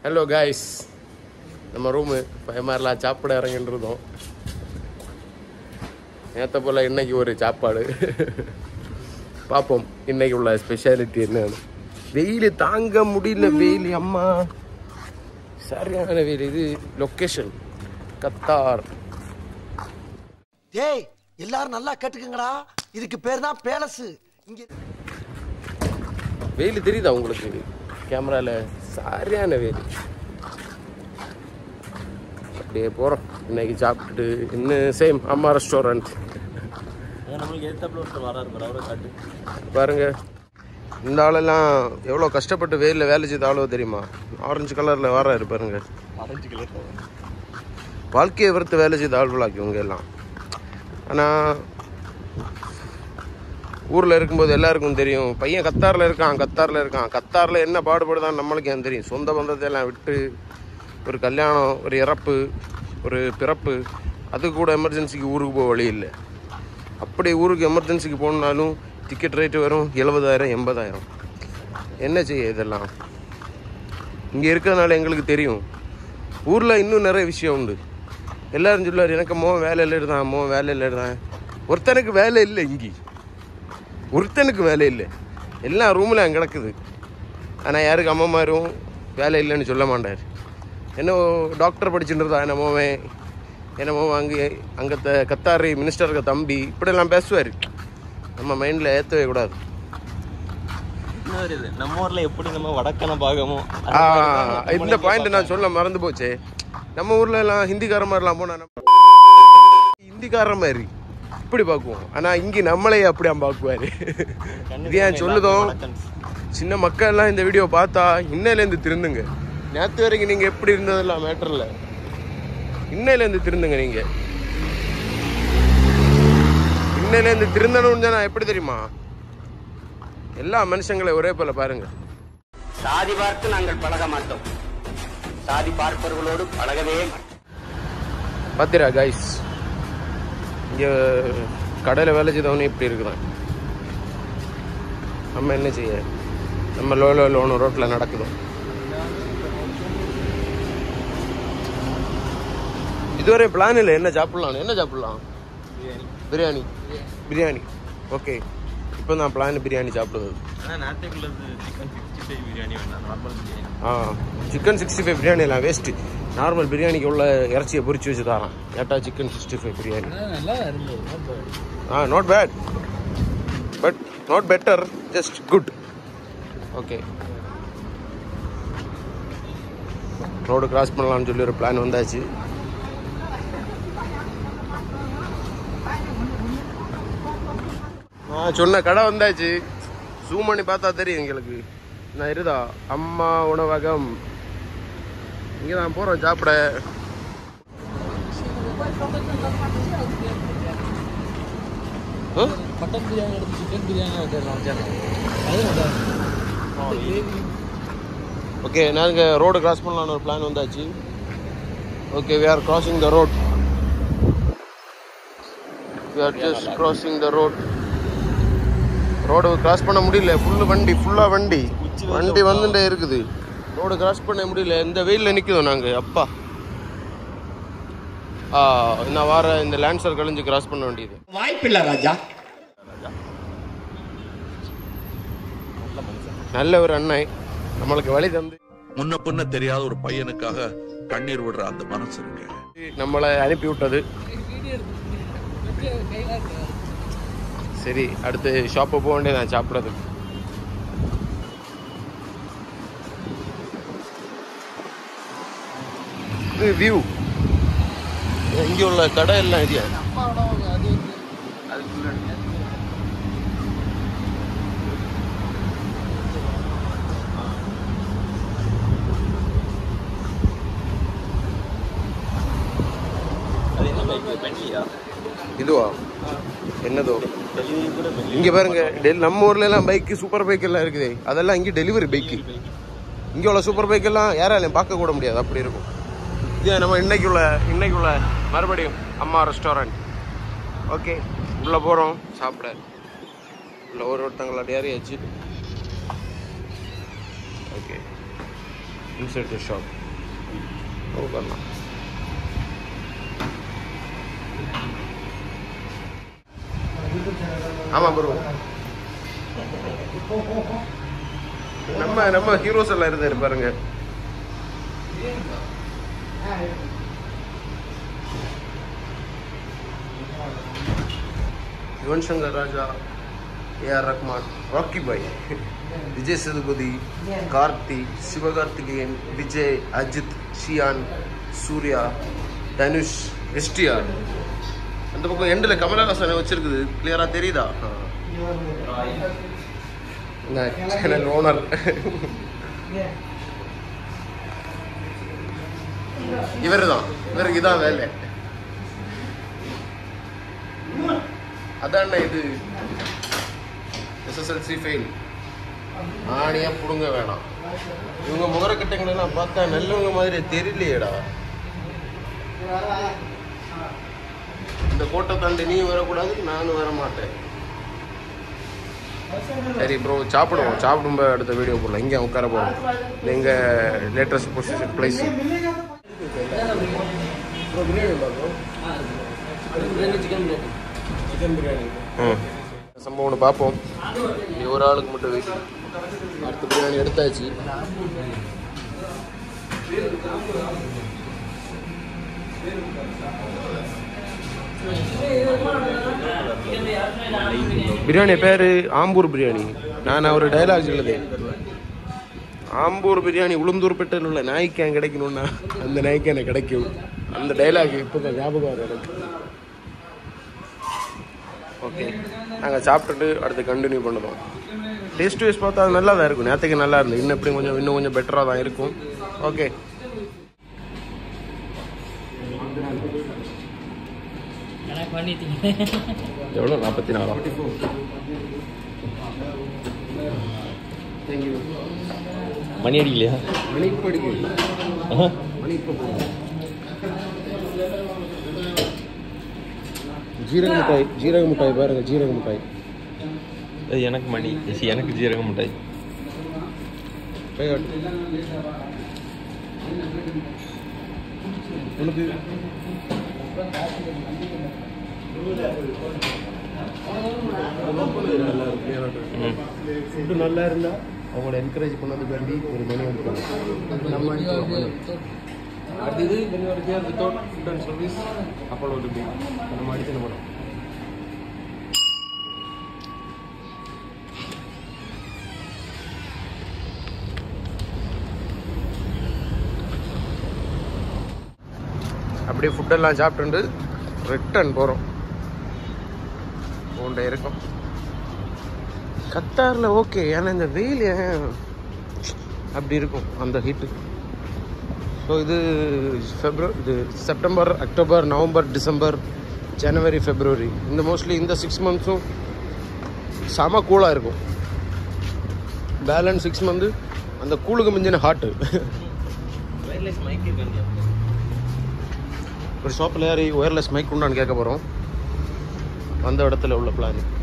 Hello guys நம்ம room பயமாரிலாம் சாப்பிட இறங்கிட்டு இருந்தோம் நேற்ற போல் இன்னைக்கு ஒரு சாப்பாடு பார்ப்போம் இன்னைக்கு உள்ள ஸ்பெஷாலிட்டி என்னன்னு வெயில் தாங்க முடியல வெயில் அம்மா சரியான வெயில் இது லொக்கேஷன் கத்தார் டேய் எல்லாரும் நல்லா கேட்டுக்கங்கடா இதுக்கு பேர் தான் பேலஸ் இங்க வெயில் தெரியுதா உங்களுக்கு கேமரால சரியான வெயில் அப்படியே போகிறோம் இன்னைக்கு சாப்பிட்டுட்டு இன்னும் சேம் அம்மா ரெஸ்டாரண்ட் நம்மளுக்கு எதிர்த்தாப்புல ஒருத்தர் வராரு பாரு, அவரை காட்டு பாருங்க இந்த ஆளெல்லாம் எவ்வளோ கஷ்டப்பட்டு வெயிலில் வேலை செய்த ஆளோ தெரியுமா ஆரஞ்சு கலரில் வராரு பாருங்க ஆரஞ்சு கலர் வாழ்க்கையை வெறுத்து வேலை செய்த ஆள்களாக்கி இவங்க எல்லாம் ஆனால் ஊரில் இருக்கும்போது எல்லாருக்கும் தெரியும் பையன் கத்தாரில் இருக்கான் கத்தாரில் இருக்கான் கத்தாரில் என்ன பாடுபடுதான்னு நம்மளுக்கு ஏன் தெரியும் சொந்த பந்தத்தை எல்லாம் விட்டு ஒரு கல்யாணம் ஒரு இறப்பு ஒரு பிறப்பு அது கூட எமர்ஜென்சிக்கு ஊருக்கு போக வழி இல்லை அப்படி ஊருக்கு எமர்ஜென்சிக்கு போகணுனாலும் டிக்கெட் ரேட்டு வரும் எழுபதாயிரம் எண்பதாயிரம் என்ன செய்ய இதெல்லாம் இங்கே இருக்கிறதுனால எங்களுக்கு தெரியும் ஊரில் இன்னும் நிறைய விஷயம் உண்டு எல்லாரும் சொல்லுவார் எனக்கு மோன் வேலையில் இருந்தான் மோன் வேலையில் இருந்தான் ஒருத்தனுக்கு வேலை இல்லை இங்கே ஒருத்தனுக்கு வேலை இல்லை எல்லாம் ரூமில் கிடக்குது ஆனால் யாருக்கு அம்மாமாரும் வேலை இல்லைன்னு சொல்ல மாட்டார் என்ன டாக்டர் படிச்சுட்டு இருந்தா என்னமோவே என்னமோ அங்கே அங்கே கத்தாரி மினிஸ்டருக்கு தம்பி இப்படியெல்லாம் பேசுவார் நம்ம மைண்டில் ஏற்றவே கூடாது இன்னொரு இது நம்ம ஊர்ல எப்படி நம்ம வடக்கன பாகமோ ஆ, இந்த பாயிண்ட் நான் சொல்ல மறந்து போச்சே நம்ம ஊர்ல எல்லாம் ஹிந்திக்கார மாதிரிலாம் போனா நம்ம ஹிந்திக்கார மாதிரி இப்படி பார்க்குவோம் ஆனா இங்க நம்மளே அப்படியா பார்க்குவாரு இது ஏன் சொல்லுதோம் சின்ன மக்கள் எல்லாம் இந்த வீடியோ பார்த்தா இன்னையிலேருந்து திருந்துங்க நேற்று வரைக்கும் நீங்க எப்படி இருந்ததெல்லாம் மேட்டர்ல இன்னையிலேருந்து திருந்துங்க நீங்க இன்னையிலேருந்து திருந்தணும்னு நான் எப்படி தெரியுமா எல்லா மனுஷங்களை ஒரே போல பாருங்க சாதி பார்த்து நாங்கள் பழக மாட்டோம் சாதி பார்ப்பவர்களோடு பழகவே மாட்டோம் பாத்திரா கைஸ் இங்கே கடையில் வேலை செய்தவனே இப்படி இருக்குதான் நம்ம என்ன செய்ய நம்ம லோ லோ லோனு ரோட்டில் நடக்குதோம் இதுவரை பிளான் இல்லை என்ன சாப்பிடலாம் என்ன சாப்பிடலாம் பிரியாணி பிரியாணி ஓகே இப்போ தான் பிளான் பிரியாணி சாப்பிடுவது ஆனா நாட்டுக்குள்ள சிக்கன் சிக்ஸ்டி ஃபைவ் பிரியாணி வேண்டாம் நார்மல் பிரியாணி ஆ சிக்கன் சிக்ஸ்டி ஃபைவ் பிரியாணி எல்லாம் வேஸ்ட்டு நார்மல் பிரியாணிக்கு உள்ள இறைச்சியை பொரிச்சு வச்சு தரான் ஏட்டா சிக்கன் சிக்ஸ்டி ஃபைவ் பிரியாணி ஆ not bad but not better just good okay road cross பண்ணலாம்னு சொல்லி ஒரு பிளான் வந்தாச்சு ஆ சொன்ன கடை வந்தாச்சு ஜூம் பண்ணி பார்த்தா தெரியும் எங்களுக்கு நான் இருதா அம்மா உணவகம் இங்கே தான் போகிறோம் சாப்பிட ஆ? மட்டன் பிரியாணி எடுத்து சிக்கன் பிரியாணி வச்சிடலாம் ஓகே நாங்கள் ரோடு கிராஸ் பண்ணலான்னு ஒரு பிளான் வந்தாச்சு okay we are crossing the road we are just crossing the road road cross பண்ண முடியல ஃபுல்லு வண்டி ஃபுல்லாக வண்டி வண்டி வந்துட்டே இருக்குது ரோடு கிராஸ் பண்ண முடியல இந்த வெயிலில் நிற்குதோம் நாங்கள் அப்பா ஆ நான் வார இந்த லேன்சர் கழிஞ்சு கிராஸ் பண்ண வேண்டியது வாய்ப்பில்லை ராஜா நல்ல ஒரு அண்ணன் நம்மளுக்கு வழி தந்து முன்ன பின்ன தெரியாத ஒரு பையனுக்காக கண்ணீர் விடுற அந்த மனசு இருக்கு நம்மளை அனுப்பி விட்டது சரி அடுத்து ஷாப்பை போக வேண்டியது நான் சாப்பிட்றதுக்கு இது வியூ இங்கே உள்ள கடை எல்லாம் இது அது என்ன பைக் பெண்லியா இதுவா என்னதோ டெலிவரி கூட பெண்லி இங்க பாருங்க டெல் நம்ம ஊர்ல எல்லாம் பைக் சூப்பர் பைக் எல்லாம் இருக்குது அதெல்லாம் இங்க டெலிவரி பைக் இங்க உள்ள சூப்பர் பைக் எல்லாம் யாராலையும் பார்க்க கூட முடியாது அப்படி இருக்கும் இது நம்ம இன்னைக்கு உள்ள இன்னைக்கு உள்ள மறுபடியும் அம்மா ரெஸ்டாரண்ட் ஓகே உள்ள போறோம் சாப்பிட உள்ள ஒரு ஒருத்தங்களோட ஏறியாச்சு ஓகே inside the shop वो करना ஆமா ப்ரோ நம்ம நம்ம ஹீரோஸ் எல்லாம் இருந்தாரு பாருங்க Yuvan Shankar Raja A R Rahman Rocky Bhai Vijay Sethupathi Karthi Sivakarthikeyan Vijay Ajith Chiyaan Suriya Dhanush STR அந்த பக்கம் எண்டில் கமலஹாசனை வச்சிருக்குது கிளியரா தெரியுதா சேனல் ஓனர் இவர் தான் இவருக்கு இதான் வேலை அதான்டா இது எஸ்எஸ்எல்சி ஃபெயில் ஆணியா புடுங்க வேணாம் இவங்க முகரக்கட்டைங்களெல்லாம் பார்த்தா நல்லவங்க மாதிரி தெரியலையேடா இந்த கோட்டை தாண்டி நீ வரக்கூடாது நானும் வர மாட்டேன் சரி ப்ரோ சாப்பிடுவோம் சாப்பிடும்போது அடுத்த வீடியோ போடலாம் இங்கே உட்கார போகிறோம் இது எங்கள் latest position place bro biryani bro chicken biryani chicken biryani ம் சம்பவம் ஒன்று பார்ப்போம் இது ஒரு ஆளுக்கு மட்டும் வெயிட் அடுத்த பிரியாணி எடுத்தாச்சு பிரியாணி பேர் ஆம்பூர் பிரியாணி நான் ஒரு டைலாக் சொல்லுது ஆம்பூர் பிரியாணி உளுந்தூர்பேட்டையில் உள்ள நாய்க்கு கிடைக்கணும்னா அந்த நாய்க்கு எனக்கு கிடைக்கும் அந்த டைலாக் இப்போ தான் ஞாபகம் வரும் எனக்கு ஓகே நாங்கள் சாப்பிட்டுட்டு அடுத்து கண்டினியூ பண்ணுவோம் டேஸ்ட் வைஸ் பார்த்தா அது நல்லா தான் இருக்கும் நேற்றுக்கு நல்லா இருந்தது இன்னும் எப்படி கொஞ்சம் இன்னும் கொஞ்சம் பெட்டராக தான் இருக்கும் ஓகே எனக்கு பண்ணிட்டீங்க எவ்வளோ நாற்பத்தி நாலா தேங்க்யூ மணி அடிக்கலையா மணி இப்போ அடிக்குது ஆஹா. மணி இப்போ போகும் ஜீரக மிட்டாய் ஜீரக மிட்டாய் பாருங்க ஜீரக மிட்டாய் அது எனக்கு மணி சி, எனக்கு ஜீரக மிட்டாய் கை காட்டு உனக்கு ம் ஃபுட்டு நல்லா இருந்தா அவங்கள என்கரேஜ் பண்ணது வேண்டி ஒரு மணி அடிக்கணும் நம்ம அடிக்கலாம் மணி. அடுத்தது when you are here without food and service Apollo to be நம்ம அடிச்சு நம்ம அப்படியே ஃபுட்டெல்லாம் சாப்பிட்டு ரிட்டர்ன் போகிறோம் போண்டே இருக்கும் கத்தாரில் ஓகே ஏன்னா இந்த வெயில் ஏன் அப்படி இருக்கும் அந்த ஹீட்டு ஸோ இது ஃபெப்ரவரி இது September October November December January February இந்த மோஸ்ட்லி இந்த சிக்ஸ் மந்த்ஸும் செம கூலாக இருக்கும் பேலன்ஸ் சிக்ஸ் மந்த்து அந்த கூலுக்கு மிஞ்சின ஹாட்டு வயர்லெஸ் மைக் இருக்காங்க ஒரு ஷாப்பில் ஏறி ஒயர்லெஸ் மைக் உண்டான்னு கேட்க போகிறோம் அந்த இடத்துல உள்ள பிளான்